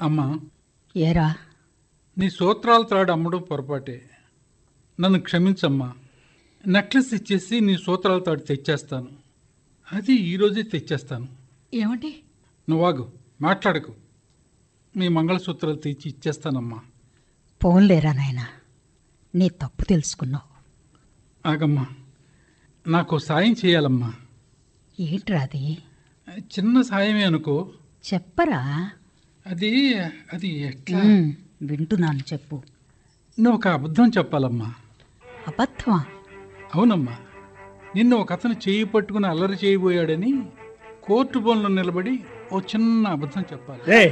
అమ్మా ఏరా నీ సూత్రాల త్రాడు అమ్మడం పొరపాటే నన్ను క్షమించమ్మా నెక్లెస్ ఇచ్చేసి నీ సూత్రాల తాడు తెచ్చేస్తాను అది ఈరోజే తెచ్చేస్తాను ఏమండి నువ్వాగు మాట్లాడకు మీ మంగళసూత్రాలు తెచ్చి ఇచ్చేస్తానమ్మా పోన్లేరా నాయనా నీ తప్పు తెలుసుకున్నావు ఆగమ్మా నాకు సాయం చేయాలమ్మా ఏంట్రా అది చిన్న సాయమే అనుకో చెప్పరా అది అది ఎట్లా ఉమ్, వింటున్నాను చెప్పు నువ్వు ఒక అబద్ధం చెప్పాలమ్మా అబద్ధమా అవునమ్మా నిన్ను ఒక అతను చేయి పట్టుకుని అల్లరి చేయబోయాడని కోర్టు బోన్లో నిలబడి ఓ చిన్న అబద్ధం చెప్పాలి రే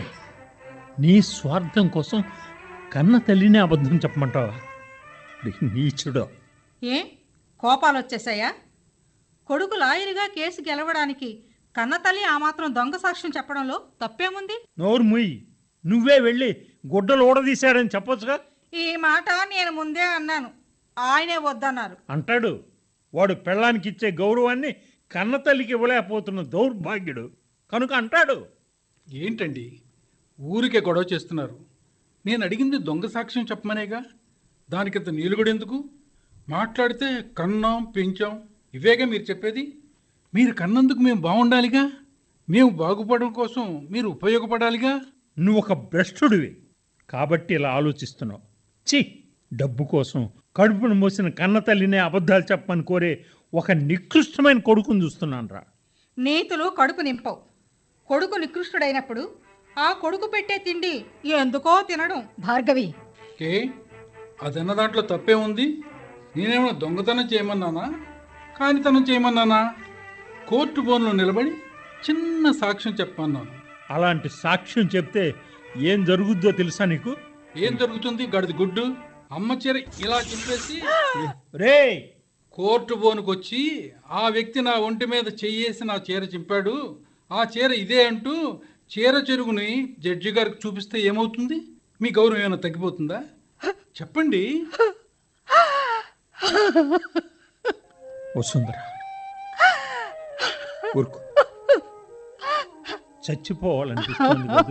నీ స్వార్థం కోసం కన్న తల్లినే అబద్ధం చెప్పమంటావా రే, నీచుడు ఏ కోపాలు వచ్చేసాయా కొడుకు లాయరుగా కేసు గెలవడానికి కన్నతల్లి ఆ మాత్రం దొంగ సాక్ష్యం చెప్పడంలో తప్పేముంది నోరు ముయ్యి నువ్వే వెళ్ళి గుడ్డలు ఊడదీశాడని చెప్పొచ్చుగా ఈ మాట నేను ముందే అన్నాను ఆయనే వద్దన్నారు అంటాడు వాడు పెళ్ళానికి ఇచ్చే గౌరవాన్ని కన్న తల్లికి ఇవ్వలేకపోతున్న దౌర్భాగ్యుడు కనుక అంటాడు ఏంటండి ఊరికే గొడవ చేస్తున్నారు నేను అడిగింది దొంగ సాక్ష్యం చెప్పమనేగా దానికింత నీలుగుడు ఎందుకు మాట్లాడితే కన్నాం పెంచాం ఇవేగా మీరు చెప్పేది మీరు కన్నందుకు మేము బాగుండాలిగా మేము బాగుపడడం కోసం మీరు ఉపయోగపడాలిగా నువ్వు ఒక భ్రష్టుడివి కాబట్టి ఇలా ఆలోచిస్తున్నావు చి డబ్బు కోసం కడుపును మోసిన కన్న తల్లినే అబద్ధాలు చెప్పమని కోరే ఒక నికృష్టమైన కొడుకుని చూస్తున్నాను రా నీతులు కడుపు నింపవు కొడుకు నికృష్టుడైనప్పుడు ఆ కొడుకు పెట్టే తిండి ఎందుకో తినడం భార్గవి ఏ అదన్న దాంట్లో తప్పే ఉంది నేనేమైనా దొంగతనం చేయమన్నానా కానితనం చేయమన్నానా కోర్టు బోన్లో నిలబడి చిన్న సాక్ష్యం చెప్పమన్నాను అలాంటి సాక్ష్యం చెప్తే ఏం జరుగుద్దో తెలుసా నీకు ఏం జరుగుతుంది గడిది గుడ్డు అమ్మ చీర ఇలా చింపేసి రే కోర్టు బోనుకు వచ్చి ఆ వ్యక్తి నా ఒంటి మీద చెయ్యేసి నా చీర చింపాడు ఆ చీర ఇదే అంటూ చీర చెరుగుని జడ్జి గారికి చూపిస్తే ఏమవుతుంది మీ గౌరవం ఏమైనా తగ్గిపోతుందా చెప్పండి వసుంధర ఊరుకో చచ్చిపోవాలనిపిస్తుంది కదూ?